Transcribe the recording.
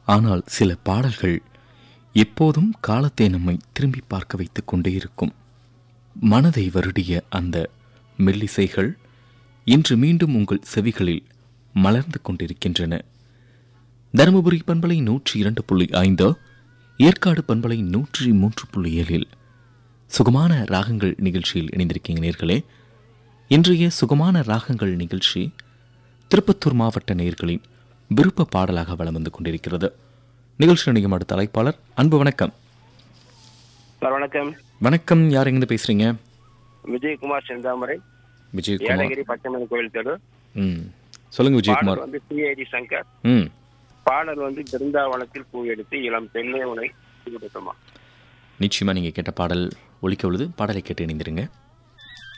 ஆனால் சில பாடல்கள் எப்போதும் காலத்தை நம்மை திரும்பி பார்க்க வைத்துக் கொண்டே இருக்கும் மனதை வருடிய அந்த மெல்லிசைகள் இன்று மீண்டும் உங்கள் செவிகளில் மலர்ந்து கொண்டிருக்கின்றன தருமபுரி பண்பலை நூற்றி இரண்டு புள்ளி ஐந்து ஏற்காடு பண்பலை நூற்றி மூன்று புள்ளி ஏழில் சுகமான ராகங்கள் நிகழ்ச்சியில் இணைந்திருக்கீங்க நேர்களே இன்றைய சுகமான ராகங்கள் நிகழ்ச்சி திருப்பத்தூர் மாவட்ட நேர்களின் விருப்ப பாடலாக வலம் வந்து கொண்டிருக்கிறது நிகழ்ச்சி நிலையம் அடுத்த அழைப்பாளர் அன்பு வணக்கம் சார் வணக்கம் வணக்கம் யார் எங்கிருந்து பேசுறீங்க விஜயகுமார் செந்தாமரை விஜயகுமார் ஏலகிரி பச்சைமலை கோயில் தெரு ம் சொல்லுங்க பாடல் விஜயகுமார் வந்து சிஐடி சங்கர் ம் பாடல் வந்து பிருந்தாவனத்தில் பூ எடுத்து இளம் பெண்ணே உனை கொடுத்தமா நிச்சயமா நீங்க கேட்ட பாடல் ஒலிக்க உள்ளது பாடலை கேட்டு இணைந்திருங்க